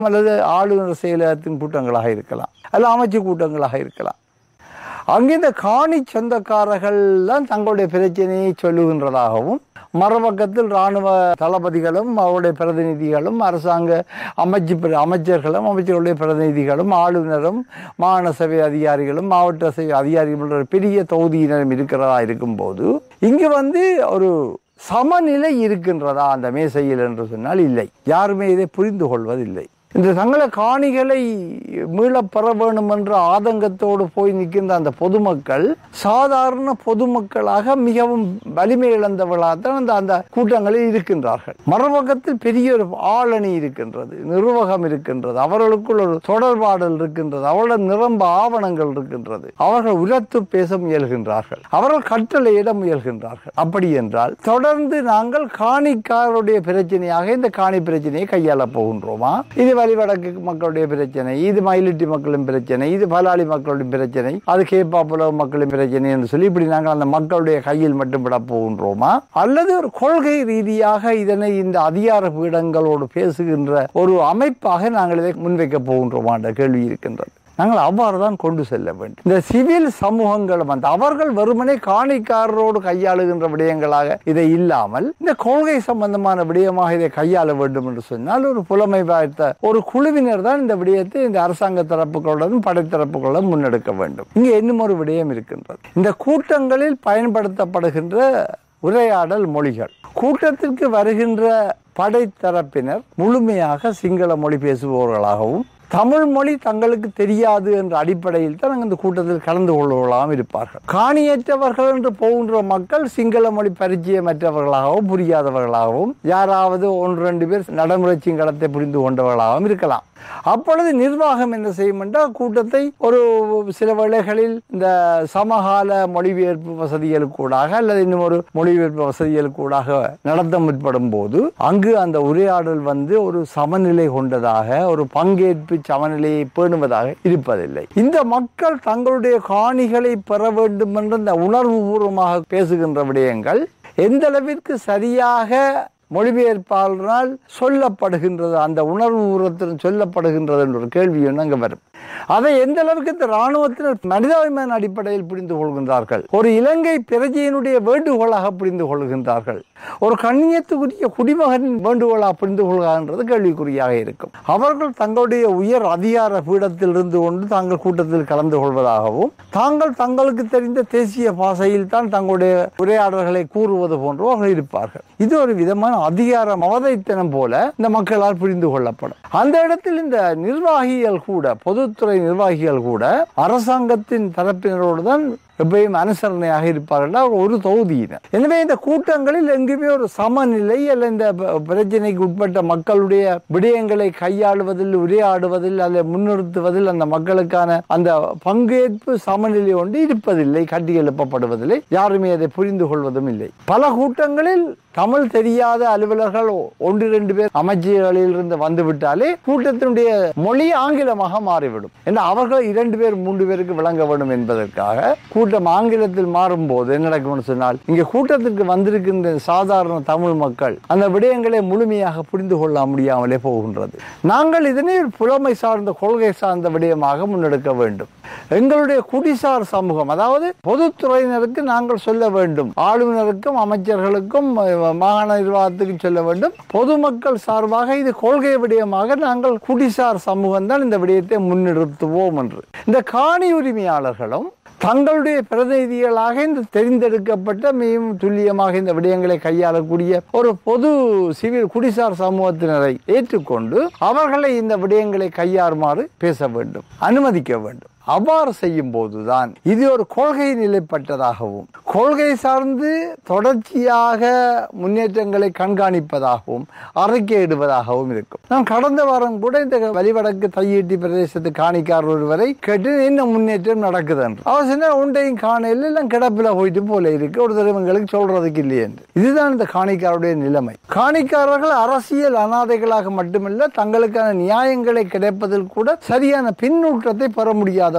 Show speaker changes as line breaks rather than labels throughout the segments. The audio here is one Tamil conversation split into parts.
அல்லது ஆளுநர் செயலகத்தின் கூட்டங்களாக இருக்கலாம் அல்லது அமைச்சு கூட்டங்களாக இருக்கலாம் அங்கே இந்த காணி சொந்தக்காரர்கள் தான் தங்களுடைய பிரச்சனையை சொல்லுகின்றதாகவும் மறுபக்கத்தில் இராணுவ தளபதிகளும் அவருடைய பிரதிநிதிகளும் அரசாங்க அமைச்சு பிர- அமைச்சர்களும் அமைச்சர்களுடைய பிரதிநிதிகளும் ஆளுநரும் மாகாண சபை அதிகாரிகளும் மாவட்ட சபை அதிகாரிகளும் ஒரு பெரிய தொகுதியினரும் இருக்கிறதா இருக்கும்போது இங்கு வந்து ஒரு சமநிலை இருக்கின்றதா அந்த மேசையில் என்று சொன்னால் இல்லை யாருமே இதை புரிந்து கொள்வதில்லை இந்த தங்கள காணிகளை மீளப் பெற வேண்டும் என்ற ஆதங்கத்தோடு போய் நிற்கின்ற அந்த பொதுமக்கள் சாதாரண பொதுமக்களாக மிகவும் வலிமை இழந்தவர்களாகத்தான் அந்த அந்த கூட்டங்களில் இருக்கின்றார்கள் மறுபக்கத்தில் பெரிய ஒரு ஆளணி இருக்கின்றது நிர்வாகம் இருக்கின்றது அவர்களுக்குள் ஒரு தொடர்பாடல் இருக்கின்றது அவர்கள் நிரம்ப ஆவணங்கள் இருக்கின்றது அவர்கள் உரத்து பேச முயல்கின்றார்கள் அவர்கள் கட்டளையிட முயல்கின்றார்கள் அப்படி என்றால் தொடர்ந்து நாங்கள் காணிக்காரருடைய பிரச்சனையாக இந்த காணி பிரச்சனையை கையாள போகின்றோமா இது வழிவடக்கு மக்களுடைய பிரச்சனை இது மயிலிட்டி மக்களின் பிரச்சனை இது பலாளி மக்களுடைய பிரச்சனை அது கேப்பாப்புலவு மக்களின் பிரச்சனை என்று சொல்லி இப்படி நாங்கள் அந்த மக்களுடைய கையில் மட்டும் விட போகின்றோமா அல்லது ஒரு கொள்கை ரீதியாக இதனை இந்த அதிகார பீடங்களோடு பேசுகின்ற ஒரு அமைப்பாக நாங்கள் இதை முன்வைக்க போகின்றோமா என்ற கேள்வி இருக்கின்றது நாங்கள் அவ்வாறு தான் கொண்டு செல்ல வேண்டும் இந்த சிவில் சமூகங்களும் வந்து அவர்கள் வெறுமனே காணிக்காரரோடு கையாளுகின்ற விடயங்களாக இதை இல்லாமல் இந்த கொள்கை சம்பந்தமான விடயமாக இதை கையாள வேண்டும் என்று சொன்னால் ஒரு புலமை பார்த்த ஒரு குழுவினர் தான் இந்த விடயத்தை இந்த அரசாங்க தரப்புகளுடன் படைத்தரப்புகளுடன் முன்னெடுக்க வேண்டும் இங்கே இன்னும் ஒரு விடயம் இருக்கின்றது இந்த கூட்டங்களில் பயன்படுத்தப்படுகின்ற உரையாடல் மொழிகள் கூட்டத்திற்கு வருகின்ற படைத்தரப்பினர் முழுமையாக சிங்கள மொழி பேசுபவர்களாகவும் தமிழ் மொழி தங்களுக்கு தெரியாது என்ற அடிப்படையில் தான் அங்கு இந்த கூட்டத்தில் கலந்து கொள்வர்களாகவும் இருப்பார்கள் காணியற்றவர்கள் என்று போகின்ற மக்கள் சிங்கள மொழி பரிச்சயமற்றவர்களாகவும் புரியாதவர்களாகவும் யாராவது ஒன்று ரெண்டு பேர் நடைமுறை சிங்களத்தை புரிந்து கொண்டவர்களாகவும் இருக்கலாம் அப்பொழுது நிர்வாகம் என்ன செய்யும் என்றால் கூட்டத்தை ஒரு சில வேளைகளில் இந்த சமகால மொழிபெயர்ப்பு வசதிகளுக்கூடாக அல்லது இன்னும் ஒரு மொழிபெயர்ப்பு வசதிகளுக்கூடாக நடத்த முற்படும் போது அங்கு அந்த உரையாடல் வந்து ஒரு சமநிலை கொண்டதாக ஒரு பங்கேற்பு சமநிலையை பேணுவதாக இருப்பதில்லை இந்த மக்கள் தங்களுடைய காணிகளை பெற வேண்டும் என்ற இந்த உணர்வுபூர்வமாக பேசுகின்ற விடயங்கள் எந்த அளவிற்கு சரியாக மொழிபெயர்ப்பாளரால் சொல்லப்படுகின்றது அந்த உணர்வு உரத்தில் சொல்லப்படுகின்றது என்ற ஒரு கேள்வி ஒன்று அங்கே வரும் அதை எந்த அளவுக்கு இந்த இராணுவத்தினர் மனிதாபிமான அடிப்படையில் புரிந்து கொள்கின்றார்கள் ஒரு இலங்கை பிரஜையினுடைய வேண்டுகோளாக புரிந்து கொள்கின்றார்கள் ஒரு கண்ணியத்துக்குரிய குடிமகனின் வேண்டுகோளாக புரிந்து கொள்கிறான்றது கேள்விக்குறியாக இருக்கும் அவர்கள் தங்களுடைய உயர் அதிகார பீடத்தில் இருந்து கொண்டு தாங்கள் கூட்டத்தில் கலந்து கொள்வதாகவும் தாங்கள் தங்களுக்கு தெரிந்த தேசிய பாஷையில் தான் தங்களுடைய உரையாடல்களை கூறுவது போன்றோ அவர்கள் இருப்பார்கள் இது ஒரு விதமான அதிகார மவதைத்தனம் போல இந்த மக்களால் புரிந்து கொள்ளப்படும் அந்த இடத்தில் இந்த நிர்வாகிகள் கூட பொதுத்துறை நிர்வாகிகள் கூட அரசாங்கத்தின் தரப்பினரோடு தான் எப்பயும் அனுசரணையாக இருப்பார்கள் ஒரு தொகுதியினர் எனவே இந்த கூட்டங்களில் எங்குமே ஒரு சமநிலை அல்ல இந்த ப- பிரச்சனைக்கு உட்பட்ட மக்களுடைய விடயங்களை கையாளுவதில் உரையாடுவதில் அல்ல முன்னிறுத்துவதில் அந்த மக்களுக்கான அந்த பங்கேற்பு சமநிலை ஒன்று இருப்பதில்லை கட்டி எழுப்பப்படுவதில்லை யாருமே அதை புரிந்து கொள்வதும் இல்லை பல கூட்டங்களில் தமிழ் தெரியாத அலுவலர்கள் ஒன்று ரெண்டு பேர் அமைச்சர்களில் இருந்து வந்து விட்டாலே கூட்டத்தினுடைய மொழி ஆங்கிலமாக மாறிவிடும் ஏன்னா அவர்கள் இரண்டு பேர் மூன்று பேருக்கு விளங்க வேண்டும் என்பதற்காக கூட்டம் ஆங்கிலத்தில் மாறும்போது என்ன நடக்கும்னு சொன்னால் இங்க கூட்டத்திற்கு வந்திருக்கின்ற சாதாரண தமிழ் மக்கள் அந்த விடயங்களை முழுமையாக புரிந்து கொள்ள முடியாமலே போகின்றது நாங்கள் இதனை ஒரு புலமை சார்ந்த கொள்கை சார்ந்த விடயமாக முன்னெடுக்க வேண்டும் எங்களுடைய குடிசார் சமூகம் அதாவது பொதுத்துறையினருக்கு நாங்கள் சொல்ல வேண்டும் ஆளுநருக்கும் அமைச்சர்களுக்கும் அஹ், மாகாண நிர்வாகத்துக்கும் சொல்ல வேண்டும் பொதுமக்கள் சார்பாக இது கொள்கை விடயமாக நாங்கள் குடிசார் சமூகம் தான் இந்த விடயத்தை முன்னிறுத்துவோம் என்று இந்த காணி உரிமையாளர்களும் தங்களுடைய பிரதிநிதிகளாக இந்த தெரிந்தெடுக்கப்பட்ட மிகவும் துல்லியமாக இந்த விடயங்களை கையாளக்கூடிய ஒரு பொது சிவில் குடிசார் சமூகத்தினரை ஏற்றுக்கொண்டு அவர்களை இந்த விடயங்களை கையாறுமாறு பேச வேண்டும் அனுமதிக்க வேண்டும் அவ்வாறு செய்யும் போதுதான் இது ஒரு கொள்கை நிலைப்பட்டதாகவும் கொள்கை சார்ந்து தொடர்ச்சியாக முன்னேற்றங்களை கண்காணிப்பதாகவும் அறிக்கையிடுவதாகவும் இருக்கும் நான் கடந்த வாரம் கூட இந்த வலிவடக்கு தையீட்டி பிரதேசத்து காணிக்காரர் ஒருவரை கேட்டு என்ன முன்னேற்றம் நடக்குது என்று அவர் சொன்னார் உண்டையும் காணையில் எல்லாம் கிடப்பில் போயிட்டு போல இருக்கு ஒரு தடவை எங்களுக்கு சொல்றதுக்கு இல்லை என்று இதுதான் இந்த காணிக்காரருடைய நிலைமை காணிக்காரர்கள் அரசியல் அனாதைகளாக மட்டுமல்ல தங்களுக்கான நியாயங்களை கிடைப்பதில் கூட சரியான பின்னூட்டத்தை பெற முடியாத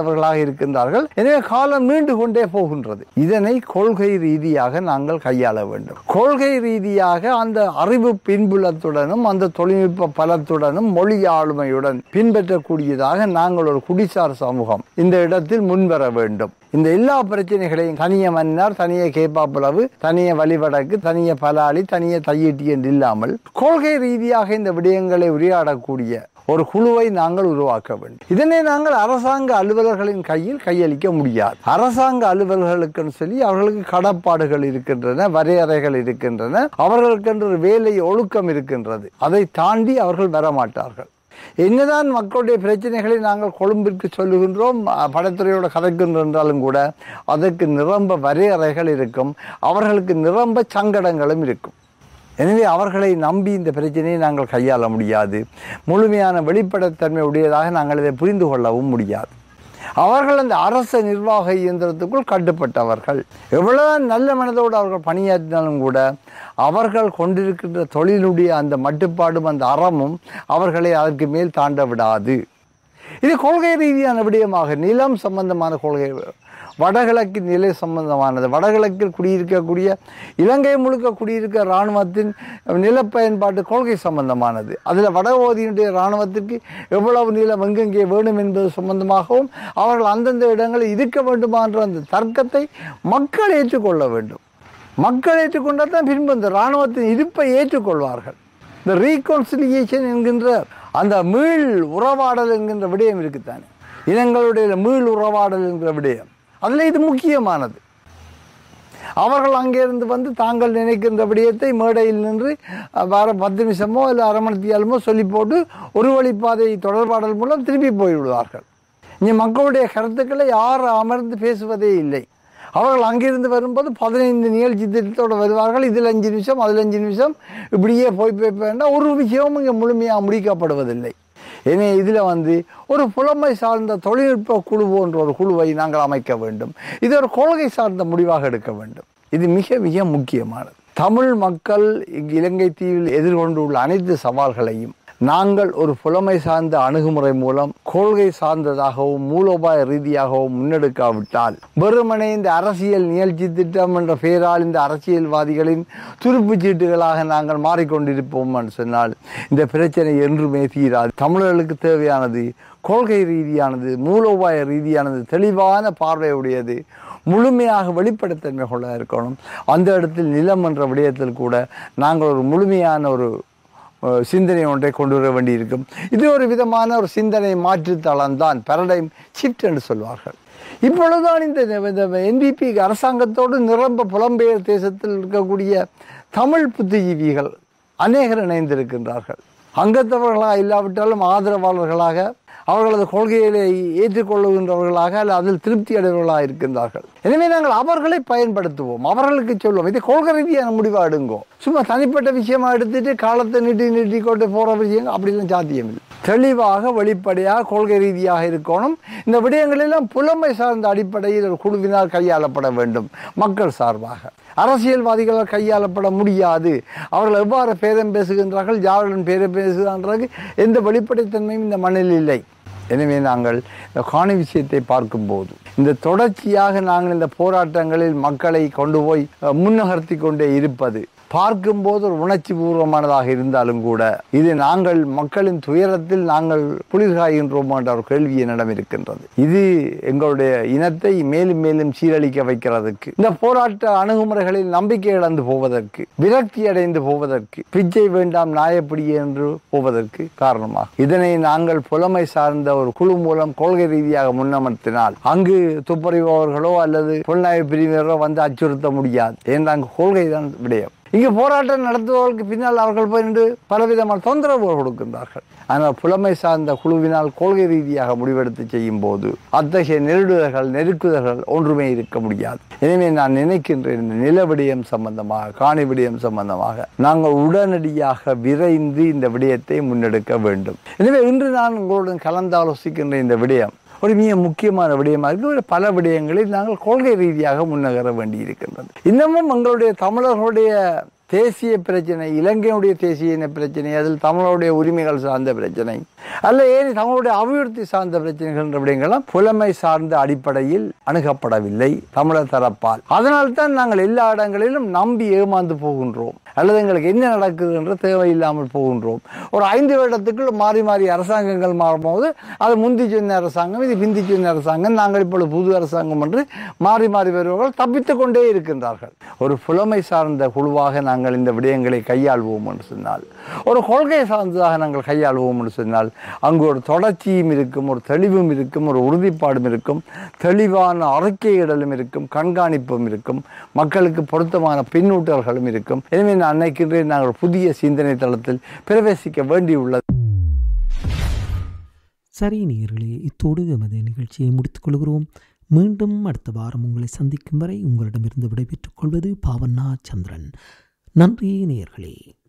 முடியாதவர்களாக இருக்கின்றார்கள் எனவே காலம் நீண்டு கொண்டே போகின்றது இதனை கொள்கை ரீதியாக நாங்கள் கையாள வேண்டும் கொள்கை ரீதியாக அந்த அறிவு பின்புலத்துடனும் அந்த தொழில்நுட்ப பலத்துடனும் மொழி ஆளுமையுடன் பின்பற்றக்கூடியதாக நாங்கள் ஒரு குடிசார் சமூகம் இந்த இடத்தில் முன்வர வேண்டும் இந்த எல்லா பிரச்சனைகளையும் தனிய மன்னர் தனிய கேப்பாப்புலவு தனிய வழிவடக்கு தனிய பலாளி தனிய தையீட்டி என்று இல்லாமல் கொள்கை ரீதியாக இந்த விடயங்களை உரையாடக்கூடிய ஒரு குழுவை நாங்கள் உருவாக்க வேண்டும் இதனை நாங்கள் அரசாங்க அலுவலர்களின் கையில் கையளிக்க முடியாது அரசாங்க அலுவலர்களுக்குன்னு சொல்லி அவர்களுக்கு கடப்பாடுகள் இருக்கின்றன வரையறைகள் இருக்கின்றன அவர்களுக்கென்று ஒரு வேலை ஒழுக்கம் இருக்கின்றது அதை தாண்டி அவர்கள் வரமாட்டார்கள் என்னதான் மக்களுடைய பிரச்சனைகளை நாங்கள் கொழும்பிற்கு சொல்லுகின்றோம் அஹ், படைத்துறையோட கதைக்கின்றோம் என்றாலும் கூட அதற்கு நிரம்ப வரையறைகள் இருக்கும் அவர்களுக்கு நிரம்ப சங்கடங்களும் இருக்கும் எனவே அவர்களை நம்பி இந்த பிரச்சனையை நாங்கள் கையாள முடியாது முழுமையான வெளிப்படைத்தன்மை உடையதாக நாங்கள் இதை புரிந்து கொள்ளவும் முடியாது அவர்கள் அந்த அரச நிர்வாக இயந்திரத்துக்குள் கட்டுப்பட்டவர்கள் எவ்வளவு நல்ல மனதோடு அவர்கள் பணியாற்றினாலும் கூட அவர்கள் கொண்டிருக்கின்ற தொழிலுடைய அந்த மட்டுப்பாடும் அந்த அறமும் அவர்களை அதற்கு மேல் தாண்ட விடாது இது கொள்கை ரீதியான விடயமாக நிலம் சம்பந்தமான கொள்கை வடகிழக்கு நிலை சம்பந்தமானது வடகிழக்கில் குடியிருக்கக்கூடிய இலங்கை முழுக்க குடியிருக்க இராணுவத்தின் நிலப்பயன்பாட்டு கொள்கை சம்பந்தமானது அதில் வடபகுதியினுடைய இராணுவத்திற்கு எவ்வளவு நிலம் எங்கெங்கே வேணும் என்பது சம்பந்தமாகவும் அவர்கள் அந்தந்த இடங்களில் இருக்க வேண்டுமா என்ற அந்த தர்க்கத்தை மக்கள் ஏற்றுக்கொள்ள வேண்டும் மக்கள் ஏற்றுக்கொண்டால் தான் பின்பு இந்த இராணுவத்தின் இருப்பை ஏற்றுக்கொள்வார்கள் இந்த ரீகன்சிலியேஷன் என்கின்ற அந்த மீள் உறவாடல் என்கின்ற விடயம் இருக்குத்தானே இனங்களுடைய மீள் உறவாடல் என்கிற விடயம் அதில் இது முக்கியமானது அவர்கள் அங்கிருந்து வந்து தாங்கள் நினைக்கின்ற விடயத்தை மேடையில் நின்று அஹ், வர பத்து நிமிஷமோ இல்லை அரை மணி நேரமோ சொல்லி போட்டு ஒரு வழிப்பாதை தொடர்பாடல் மூலம் திருப்பி போய்விடுவார்கள் இங்கே மக்களுடைய கருத்துக்களை யார் அமர்ந்து பேசுவதே இல்லை அவர்கள் அங்கிருந்து வரும்போது பதினைந்து நிகழ்ச்சி திட்டத்தோடு வருவார்கள் இதில் அஞ்சு நிமிஷம் அதில் அஞ்சு நிமிஷம் இப்படியே போய் போய் வேண்டாம் ஒரு விஷயமும் இங்கே முழுமையாக முடிக்கப்படுவதில்லை எனவே இதில் வந்து ஒரு புலமை சார்ந்த தொழில்நுட்ப குழு போன்ற ஒரு குழுவை நாங்கள் அமைக்க வேண்டும் இது ஒரு கொள்கை சார்ந்த முடிவாக எடுக்க வேண்டும் இது மிக மிக முக்கியமானது தமிழ் மக்கள் இங்கு இலங்கை தீவில் எதிர்கொண்டுள்ள அனைத்து சவால்களையும் நாங்கள் ஒரு புலமை சார்ந்த அணுகுமுறை மூலம் கொள்கை சார்ந்ததாகவும் மூலோபாய ரீதியாகவும் முன்னெடுக்காவிட்டால் வெறுமனே இந்த அரசியல் நிகழ்ச்சி திட்டம் என்ற பெயரால் இந்த அரசியல்வாதிகளின் துருப்புச் சீட்டுகளாக நாங்கள் மாறிக்கொண்டிருப்போம் என்று சொன்னால் இந்த பிரச்சனை என்றுமே தீராது தமிழர்களுக்கு தேவையானது கொள்கை ரீதியானது மூலோபாய ரீதியானது தெளிவான பார்வையுடையது முழுமையாக வெளிப்படைத்தன்மை கொள்ள இருக்கணும் அந்த இடத்தில் நிலம் என்ற விடயத்தில் கூட நாங்கள் ஒரு முழுமையான ஒரு அஹ், சிந்தனை ஒன்றை கொண்டு வர வேண்டியிருக்கும் இது ஒரு விதமான ஒரு சிந்தனை மாற்றுத்தளம் தான் பேரடைம் ஷிஃப்ட் என்று சொல்வார்கள் இப்பொழுதுதான் இந்த என்பிபி அரசாங்கத்தோடு நிரம்ப புலம்பெயர் தேசத்தில் இருக்கக்கூடிய தமிழ் புத்திஜீவிகள் அநேகர் இணைந்திருக்கின்றார்கள் அங்கத்தவர்களாக இல்லாவிட்டாலும் ஆதரவாளர்களாக அவர்களது கொள்கைகளை ஏற்றுக்கொள்ளுகின்றவர்களாக அல்ல அதில் திருப்தி அடைவர்களாக இருக்கின்றார்கள் எனவே நாங்கள் அவர்களை பயன்படுத்துவோம் அவர்களுக்கு சொல்லுவோம் இது கொள்கை ரீதியான முடிவாக எடுங்கோ சும்மா தனிப்பட்ட விஷயமா எடுத்துட்டு காலத்தை நீட்டி நீட்டி கொண்டு போற விஷயம் அப்படிலாம் சாத்தியம் இல்லை தெளிவாக வெளிப்படையாக கொள்கை ரீதியாக இருக்கணும் இந்த விடயங்களெல்லாம் புலமை சார்ந்த அடிப்படையில் ஒரு குழுவினால் கையாளப்பட வேண்டும் மக்கள் சார்பாக அரசியல்வாதிகளால் கையாளப்பட முடியாது அவர்கள் எவ்வாறு பேரம் பேசுகின்றார்கள் யாருடன் பேரம் பேசுகின்றார்கள் எந்த வெளிப்படைத்தன்மையும் இந்த மண்ணில் இல்லை எனவே நாங்கள் இந்த காணி விஷயத்தை பார்க்கும்போது இந்த தொடர்ச்சியாக நாங்கள் இந்த போராட்டங்களில் மக்களை கொண்டு போய் அஹ், முன்னகர்த்தி கொண்டே இருப்பது பார்க்கும்போது ஒரு உணர்ச்சி பூர்வமானதாக இருந்தாலும் கூட இது நாங்கள் மக்களின் துயரத்தில் நாங்கள் குளிர்காய்கின்றோம் என்ற ஒரு கேள்வி என்னிடம் இருக்கின்றது இது எங்களுடைய இனத்தை மேலும் மேலும் சீரழிக்க வைக்கிறதுக்கு இந்த போராட்ட அணுகுமுறைகளில் நம்பிக்கை இழந்து போவதற்கு விரக்தி அடைந்து போவதற்கு பிச்சை வேண்டாம் நாயப்பிடி என்று போவதற்கு காரணமாகும் இதனை நாங்கள் புலமை சார்ந்த ஒரு குழு மூலம் கொள்கை ரீதியாக முன்னமர்த்தினால் அங்கு துப்பறிபவர்களோ அல்லது புலனாய்வு பிரிவினரோ வந்து அச்சுறுத்த முடியாது ஏன்னா அங்கு கொள்கை தான் விடயம் இங்கு போராட்டம் நடத்துபவர்களுக்கு பின்னால் அவர்கள் போய் நின்று பலவிதமான தொந்தரவுகள் கொடுக்கின்றார்கள் ஆனால் புலமை சார்ந்த குழுவினால் கொள்கை ரீதியாக முடிவெடுத்து செய்யும் போது அத்தகைய நெருடுதல்கள் நெருக்குதல்கள் ஒன்றுமே இருக்க முடியாது எனவே நான் நினைக்கின்றேன் இந்த நில விடயம் சம்பந்தமாக காணி விடயம் சம்பந்தமாக நாங்கள் உடனடியாக விரைந்து இந்த விடயத்தை முன்னெடுக்க வேண்டும் எனவே இன்று நான் உங்களுடன் கலந்தாலோசிக்கின்ற இந்த விடயம் ஒரு மிக முக்கியமான விடயமாக இருக்கு பல விடயங்களில் நாங்கள் கொள்கை ரீதியாக முன்னகர வேண்டியிருக்கின்றது இன்னமும் எங்களுடைய தமிழர்களுடைய தேசிய பிரச்சனை இலங்கையுடைய தேசிய இன பிரச்சனை அதில் தமிழுடைய உரிமைகள் சார்ந்த பிரச்சனை அல்ல ஏன் தமிழுடைய அபிவிருத்தி சார்ந்த பிரச்சனைகள் என்ற விடயங்கள்லாம் புலமை சார்ந்த அடிப்படையில் அணுகப்படவில்லை தமிழர் தரப்பால் அதனால்தான் நாங்கள் எல்லா இடங்களிலும் நம்பி ஏமாந்து போகின்றோம் அல்லது எங்களுக்கு என்ன நடக்குது என்ற தேவையில்லாமல் போகின்றோம் ஒரு ஐந்து வருடத்துக்குள் மாறி மாறி அரசாங்கங்கள் மாறும்போது அது முந்தி சொன்ன அரசாங்கம் இது பிந்தி சொன்ன அரசாங்கம் நாங்கள் இப்பொழுது புது அரசாங்கம் என்று மாறி மாறி வருபவர்கள் தப்பித்துக் கொண்டே இருக்கின்றார்கள் ஒரு புலமை சார்ந்த குழுவாக நாங்கள் இந்த விடயங்களை கையாள்வோம் என்று சொன்னால் ஒரு கொள்கை சார்ந்ததாக நாங்கள் கையாள்வோம் என்று சொன்னால் அங்கு ஒரு தொடர்ச்சியும் இருக்கும் ஒரு தெளிவும் இருக்கும் ஒரு உறுதிப்பாடும் இருக்கும் தெளிவான அறிக்கையிடலும் இருக்கும் கண்காணிப்பும் இருக்கும் மக்களுக்கு பொருத்தமான பின்னூட்டல்களும் இருக்கும் எனவே நான் நினைக்கின்றேன் நாங்கள் புதிய சிந்தனை தளத்தில் பிரவேசிக்க வேண்டியுள்ளது
சரி நேயர்களே இத்தோடு எமது நிகழ்ச்சியை முடித்துக் கொள்கிறோம் மீண்டும் அடுத்த வாரம் உங்களை சந்திக்கும் வரை உங்களிடமிருந்து விடைபெற்றுக் கொள்வது பாவண்ணா சந்திரன் நன்றி நேயர்களே